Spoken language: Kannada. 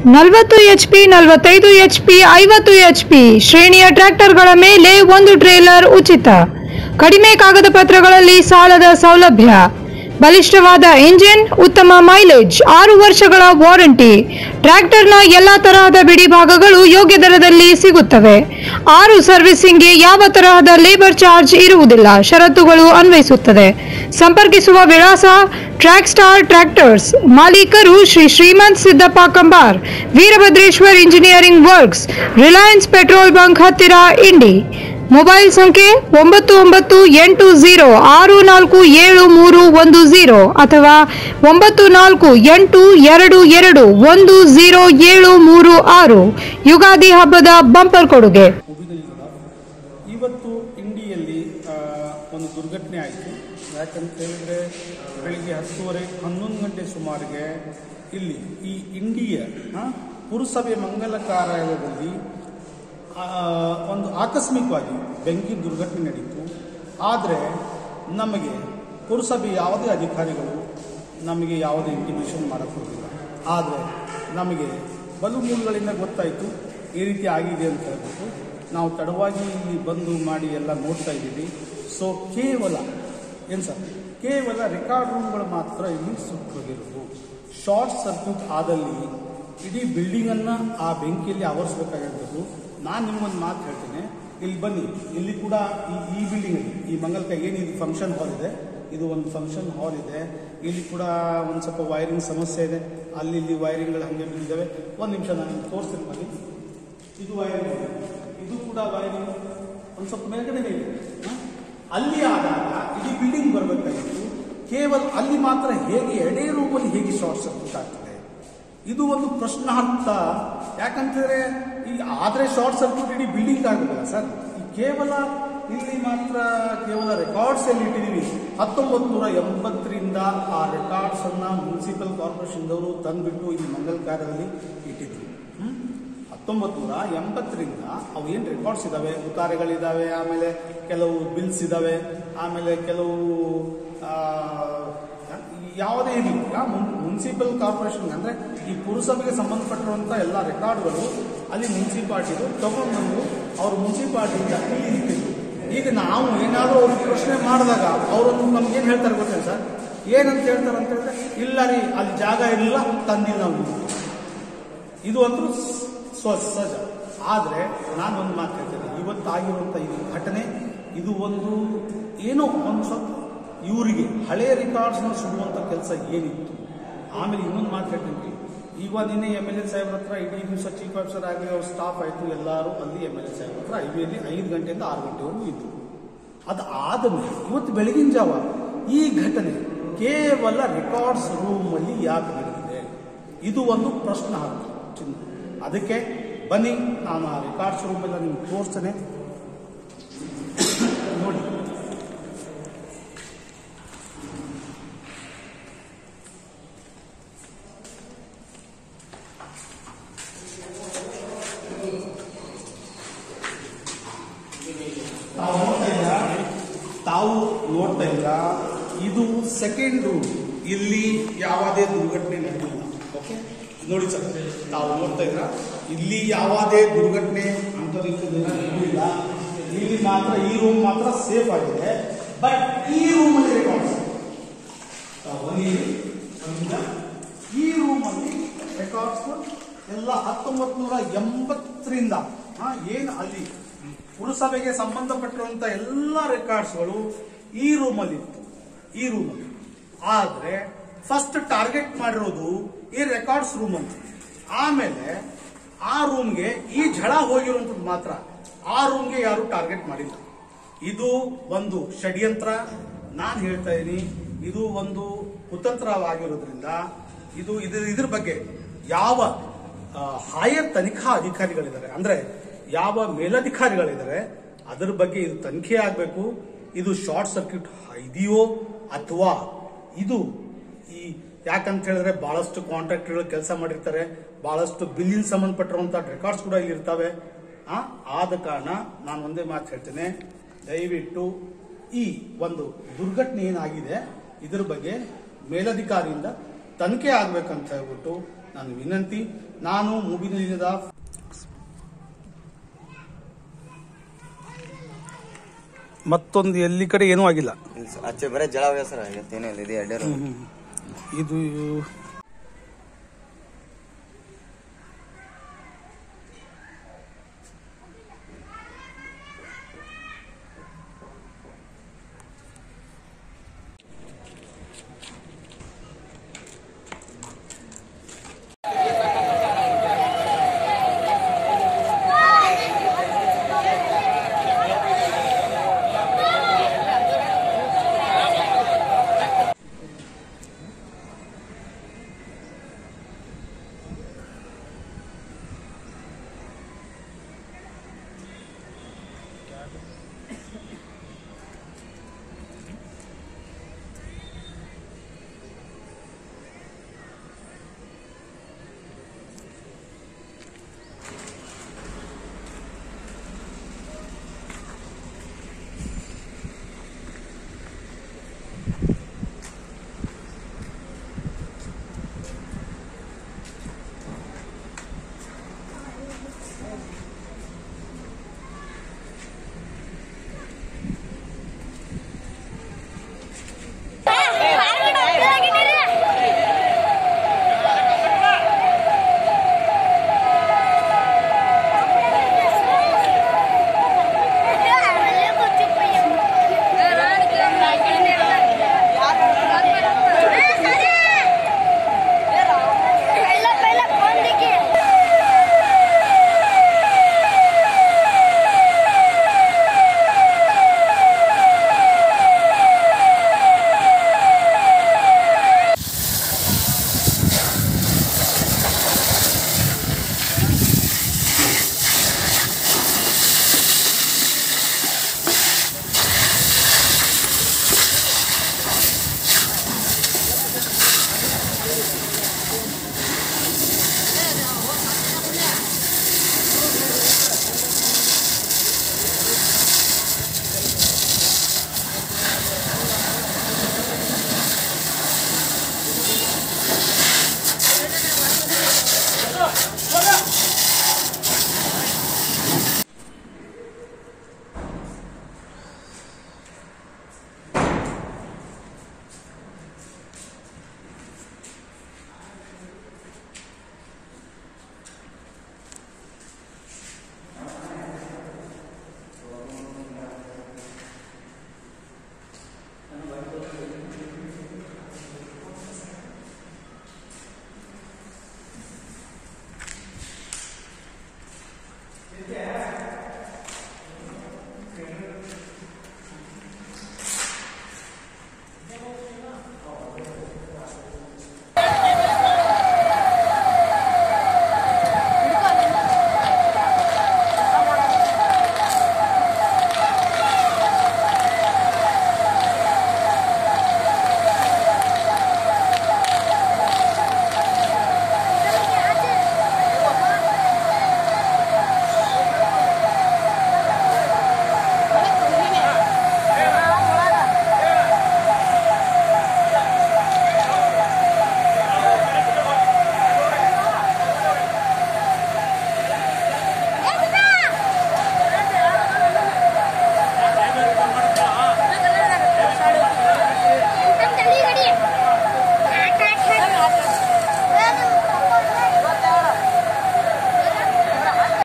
ನಲವತ್ತು ಎಚ್ಪಿ ನಲವತ್ತೈದು ಎಚ್ಪಿ ಐವತ್ತು ಎಚ್ಪಿ ಶ್ರೇಣಿಯ ಟ್ರ್ಯಾಕ್ಟರ್ಗಳ ಮೇಲೆ ಒಂದು ಟ್ರೇಲರ್ ಉಚಿತ ಕಡಿಮೆ ಕಾಗದ ಪತ್ರಗಳಲ್ಲಿ ಸಾಲದ ಸೌಲಭ್ಯ ಬಲಿಷ್ಠವಾದ ಇಂಜಿನ್ ಉತ್ತಮ ಮೈಲೇಜ್ ಆರು ವರ್ಷಗಳ ವಾರಂಟಿ ಟ್ರ್ಯಾಕ್ಟರ್ನ ಎಲ್ಲಾ ತರಹದ ಬಿಡಿ ಭಾಗಗಳು ಯೋಗ್ಯ ದರದಲ್ಲಿ ಸಿಗುತ್ತವೆ ಆರು ಸರ್ವಿಸಿಂಗ್ಗೆ ಯಾವ ತರಹದ ಲೇಬರ್ ಚಾರ್ಜ್ ಇರುವುದಿಲ್ಲ ಷರತ್ತುಗಳು ಅನ್ವಯಿಸುತ್ತದೆ ಸಂಪರ್ಕಿಸುವ ವಿಳಾಸ ಟ್ರ್ಯಾಕ್ ಸ್ಟಾರ್ ಟ್ರ್ಯಾಕ್ಟರ್ಸ್ ಮಾಲೀಕರು Shri Shrimant Siddappa Kambar Veerabhadreshwar engineering works Reliance petrol bunk ಹತ್ತಿರ ಇಂಡಿ ಮೊಬೈಲ್ ಸಂಖ್ಯೆ ಒಂಬತ್ತು ಒಂಬತ್ತು ಎಂಟು ಝೀರೋ ಆರು ನಾಲ್ಕು ಏಳು ಮೂರು ಒಂದು ಝೀರೋ ಅಥವಾ ಒಂಬತ್ತು ನಾಲ್ಕು ಎಂಟು ಎರಡು ಎರಡು ಒಂದು ಝೀರೋ ಏಳು ಮೂರು ಆರು ಯುಗಾದಿ ಹಬ್ಬದ ಬಂಪರ್ ಕೊಡುಗೆ ಅಭಿನಯಿಸಿದ ಇವತ್ತು ಇಂಡಿಯಲ್ಲಿ ಆ, ಒಂದು ದುರ್ಘಟನೆ ಆಯಿತು ಯಾಕಂತ ಹೇಳಿದ್ರೆ ಬೆಳಿಗ್ಗೆ ಹತ್ತುವರೆ ಹನ್ನೊಂದು ಗಂಟೆ ಸುಮಾರಿಗೆ ಇಲ್ಲಿ ಈ ಇಂಡಿಯ ಆ, ಪುರಸಭೆ ಮಂಗಲ ಕಾರ್ಯಾಲಯದಲ್ಲಿ ಆ, ಒಂದು ಆಕಸ್ಮಿಕವಾಗಿ ಬೆಂಕಿ ದುರ್ಘಟನೆ ನಡೀತು ಆದರೆ ನಮಗೆ ಪುರಸಭೆ ಯಾವುದೇ ಅಧಿಕಾರಿಗಳು ನಮಗೆ ಯಾವುದೇ ಇಂಟಿಮೇಷನ್ ಮಾಡೋಕ್ಕೋಗಿಲ್ಲ ಆದರೆ ನಮಗೆ ಬಲು ಮೂಲಗಳಿಂದ ಗೊತ್ತಾಯಿತು ಈ ರೀತಿ ಆಗಿದೆ ಅಂತ ಹೇಳ್ಬಿಟ್ಟು ನಾವು ತಡವಾಗಿ ಇಲ್ಲಿ ಬಂದು ಮಾಡಿ ಎಲ್ಲ ನೋಡ್ತಾ ಇದ್ದೀವಿ ಸೊ ಕೇವಲ ಏನು ಸರ್ ಕೇವಲ ರೆಕಾರ್ಡ್ ರೂಮ್ಗಳು ಮಾತ್ರ ಇಲ್ಲಿ ಸುಟ್ಟೋಗಿರೋದು ಶಾರ್ಟ್ ಸರ್ಕ್ಯೂಟ್ ಆದಲ್ಲಿ ಇಡೀ ಬಿಲ್ಡಿಂಗನ್ನು ಆ ಬೆಂಕಿಯಲ್ಲಿ ಆವರಿಸಬೇಕಾಗಿರೋದು ನಾನು ನಿಮ್ಗೊಂದು ಮಾತು ಹೇಳ್ತೇನೆ ಇಲ್ಲಿ ಬನ್ನಿ ಇಲ್ಲಿ ಕೂಡ ಈ ಈ ಬಿಲ್ಡಿಂಗಲ್ಲಿ ಈ ಮಂಗಲ್ಕ ಏನಿದು ಫಂಕ್ಷನ್ ಹಾಲ್ ಇದೆ ಇದು ಒಂದು ಫಂಕ್ಷನ್ ಹಾಲ್ ಇದೆ ಇಲ್ಲಿ ಕೂಡ ಒಂದು ಸ್ವಲ್ಪ ವೈರಿಂಗ್ ಸಮಸ್ಯೆ ಇದೆ ಅಲ್ಲಿ ಇಲ್ಲಿ ವೈರಿಂಗ್ಗಳು ಹಾಗೆ ಬಿದ್ದಿದ್ದಾವೆ ಒಂದು ನಿಮಿಷ ನಾನು ನಿಮ್ಗೆ ತೋರಿಸ್ತೀನಿ ಬನ್ನಿ ಇದು ವೈರಿಂಗ್ ಇದು ಕೂಡ ವೈರಿಂಗ್ ಒಂದು ಸ್ವಲ್ಪ ಮೇಲ್ಗಡೆ ಇದೆ ಹ? ಅಲ್ಲಿ ಆದಾಗ ಇಡೀ ಬಿಲ್ಡಿಂಗ್ ಬರಬೇಕಾಗಿತ್ತು ಕೇವಲ ಅಲ್ಲಿ ಮಾತ್ರ ಹೇಗೆ ಎಡೆ ರೂಪಲ್ಲಿ ಹೇಗೆ ಶಾರ್ಟ್ ಸರ್ಕ್ಯೂಟ್ ಆಗ್ತದೆ ಇದು ಒಂದು ಪ್ರಶ್ನಾರ್ಥ ಯಾಕಂತಂದ್ರೆ ಈಗ ಆದ್ರೆ ಶಾರ್ಟ್ ಸರ್ಕ್ಯೂಟ್ ಇಡೀ ಬಿಲ್ಡಿಂಗ್ ಆಗುದಿಲ್ಲ ಸರ್ ಈ ಕೇವಲ ಇಲ್ಲಿ ಮಾತ್ರ ಕೇವಲ ರೆಕಾರ್ಡ್ಸ್ ಎಲ್ಲಿ ಇಟ್ಟಿದೀವಿ ಹತ್ತೊಂಬತ್ತು ನೂರ ಎಂಬತ್ತರಿಂದ ಆ ರೆಕಾರ್ಡ್ಸ್ ಅನ್ನ ಮುನ್ಸಿಪಲ್ ಕಾರ್ಪೊರೇಷನ್ದವರು ತಂದ್ಬಿಟ್ಟು ಈ ಮಂಗಲ್ ಕಾರ್ಯದಲ್ಲಿ ಇಟ್ಟಿದ್ವಿ ಹ್ಮ್? ಹತ್ತೊಂಬತ್ತು ನೂರ ಎಂಬತ್ತರಿಂದ ಅವು ಏನು ರೆಕಾರ್ಡ್ಸ್ ಇದಾವೆ ಉತ್ತಾರೆಗಳಿದಾವೆ ಆಮೇಲೆ ಕೆಲವು ಬಿಲ್ಸ್ ಇದಾವೆ ಆಮೇಲೆ ಕೆಲವು ಆ, ಯಾವುದೇ ಇರಲಿ ಮುನ್ಸಿಪಲ್ ಕಾರ್ಪೊರೇಷನ್ ಅಂದ್ರೆ ಈ ಪುರಸಭೆಗೆ ಸಂಬಂಧಪಟ್ಟಿರುವಂತ ಎಲ್ಲ ರೆಕಾರ್ಡ್ಗಳು ಅಲ್ಲಿ ಮುನ್ಸಿಪಾಲ್ಟಿದು ತಗೊಂಡ್ಬಂದು ಅವರು ಮುನ್ಸಿಪಾಲ್ಟಿಯಿಂದ ಇಲ್ಲಿ ಇಟ್ಟಿದ್ರು ಈಗ ನಾವು ಏನಾದರೂ ಅವ್ರಿಗೆ ಪ್ರಶ್ನೆ ಮಾಡಿದಾಗ ಅವರೊಂದು ನಮ್ಗೆ ಏನು ಹೇಳ್ತಾರೆ ಗೊತ್ತೇನು ಸರ್ ಏನಂತ ಹೇಳ್ತಾರೆ ಅಂತ ಹೇಳಿದ್ರೆ ಇಲ್ಲ ರೀ ಅಲ್ಲಿ ಜಾಗ ಇಲ್ಲ ತಂದಿಲ್ಲ ನಾವು ಇದು ಅಂತೂ ಸ್ವ ಸಹಜ ಆದರೆ ನಾನು ಒಂದು ಮಾತು ಹೇಳ್ತೇನೆ ಇವತ್ತಾಗಿರುವಂಥ ಈ ಘಟನೆ ಇದು ಒಂದು ಏನೋ ಒಂದು ಸ್ವಲ್ಪ ಇವರಿಗೆ ಹಳೆಯ ರಿಕಾರ್ಡ್ಸ್ನ ಸುಡುವಂಥ ಕೆಲಸ ಏನಿತ್ತು ಆಮೇಲೆ ಇನ್ನೊಂದು ಮಾತು ಹೇಳ್ತೀನಿ ಈಗ ನಿನ್ನೆ ಎಮ್ ಎಲ್ ಎ ಸಾಹೇಬ್ರ ಹತ್ರ ಇಡೀ ದಿವಸ ಚೀಫ್ ಆಫೀಸರ್ ಆಗಲಿ ಅವ್ರ ಸ್ಟಾಫ್ ಆಯಿತು ಎಲ್ಲರೂ ಅಲ್ಲಿ ಎಮ್ ಎಲ್ ಎ ಸಾಹೇಬ್ರ ಹತ್ರ ಐವಿಯಲ್ಲಿ ಐದು ಗಂಟೆಯಿಂದ ಆರು ಗಂಟೆವರೆಗೂ ಇದ್ದು ಅದು ಆದಮೇಲೆ ಇವತ್ತು ಬೆಳಗಿನ ಜಾವ ಈ ಘಟನೆ ಕೇವಲ ರೆಕಾರ್ಡ್ಸ್ ರೂಮಲ್ಲಿ ಯಾಕೆ ನಡೆದಿದೆ ಇದು ಒಂದು ಪ್ರಶ್ನಾರ್ಥ ಚಿಹ್ನೆ ಅದಕ್ಕೆ ಬನ್ನಿ ನಾನು ಆ ರೆಕಾರ್ಡ್ಸ್ ರೂಮೆಲ್ಲ ನಿಮ್ಗೆ ತೋರಿಸ್ತೇನೆ ನೋಡಿ ತಾವು ನೋಡ್ತಾ ಇದ್ದೀರಾ ತಾವು ನೋಡ್ತಾ ಇದ್ದೀರಾ ಇದು ಸೆಕೆಂಡ್ ರೂಮ್ ಇಲ್ಲಿ ಯಾವುದೇ ದುರ್ಘಟನೆ ನಡೆದಿಲ್ಲ ಓಕೆ ನೋಡಿ ಸರ್ ತಾವು ನೋಡ್ತಾ ಇದ್ದೀರಾ ಇಲ್ಲಿ ಯಾವುದೇ ದುರ್ಘಟನೆ ಅಂತರಿಕ್ಷದ ನಡೆದಿಲ್ಲ ಇಲ್ಲಿ ಮಾತ್ರ ಈ ರೂಮ್ ಮಾತ್ರ ಸೇಫ್ ಆಗಿದೆ ಬಟ್ ಈ ರೂಮಲ್ಲಿ ರೆಕಾರ್ಡ್ಸ್ ತಾವು ಬನ್ನಿ ಬಂದಿದ್ದ? ಈ ರೂಮಲ್ಲಿ ರೆಕಾರ್ಡ್ಸ್ ಎಲ್ಲ ಹತ್ತೊಂಬತ್ತು ನೂರ ಎಂಬತ್ತರಿಂದ ಆ, ಏನು ಅಲ್ಲಿ ಪುರಸಭೆಗೆ ಸಂಬಂಧಪಟ್ಟಿರುವಂತ ಎಲ್ಲ ರೆಕಾರ್ಡ್ಸ್ಗಳು ಈ ರೂಮಲ್ಲಿ ಇತ್ತು ಈ ರೂಮಲ್ಲಿ ಆದ್ರೆ ಫಸ್ಟ್ ಟಾರ್ಗೆಟ್ ಮಾಡಿರೋದು ಈ ರೆಕಾರ್ಡ್ಸ್ ರೂಮ್ ಅಂತ ಆಮೇಲೆ ಆ ರೂಮ್ಗೆ ಈ ಝಳ ಹೋಗಿರುವಂತದ್ದು ಮಾತ್ರ ಆ ರೂಮ್ಗೆ ಯಾರು ಟಾರ್ಗೆಟ್ ಮಾಡಿಲ್ಲ ಇದು ಒಂದು ಷಡ್ಯಂತ್ರ ನಾನು ಹೇಳ್ತಾ ಇದ್ದೀನಿ ಇದು ಒಂದು ಕುತಂತ್ರವಾಗಿರೋದ್ರಿಂದ ಇದು ಇದ್ರ ಇದ್ರ ಬಗ್ಗೆ ಯಾವ ಹಾಯರ್ ತನಿಖಾ ಅಧಿಕಾರಿಗಳಿದ್ದಾರೆ ಅಂದ್ರೆ ಯಾವ ಮೇಲಧಿಕಾರಿಗಳಿದ್ದಾರೆ ಅದರ ಬಗ್ಗೆ ಇದು ತನಿಖೆ ಆಗಬೇಕು ಇದು ಶಾರ್ಟ್ ಸರ್ಕ್ಯೂಟ್ ಇದೆಯೋ ಅಥವಾ ಇದು ಈ ಯಾಕಂತ ಹೇಳಿದ್ರೆ ಬಹಳಷ್ಟು ಕಾಂಟ್ರಾಕ್ಟರ್ಗಳು ಕೆಲಸ ಮಾಡಿರ್ತಾರೆ ಬಹಳಷ್ಟು ಬಿಲ್ಲಿನ ಸಂಬಂಧಪಟ್ಟಿರುವಂತಹ ರೆಕಾರ್ಡ್ಸ್ ಕೂಡ ಇಲ್ಲಿ ಇರ್ತವೆ ಆ, ಆದ ಕಾರಣ ನಾನು ಒಂದೇ ಮಾತು ಹೇಳ್ತೇನೆ ದಯವಿಟ್ಟು ಈ ಒಂದು ದುರ್ಘಟನೆ ಏನಾಗಿದೆ ಇದ್ರ ಬಗ್ಗೆ ಮೇಲಧಿಕಾರಿಯಿಂದ ತನಿಖೆ ಆಗ್ಬೇಕಂತ ಹೇಳ್ಬಿಟ್ಟು ನಾನು ವಿನಂತಿ ನಾನು ಮುಗಿಲಿನದ ಮತ್ತೊಂದು ಎಲ್ಲಿ ಕಡೆ ಏನೂ ಆಗಿಲ್ಲ ಇಲ್ಲ ಸರ್, ಆಚೆ ಬರೀ ಜಳ ಹೋಗ್ಯ ಸರ್ ಇವತ್ತೇನಿಲ್ಲ ಇದೆ ಎರಡೇ ಇದು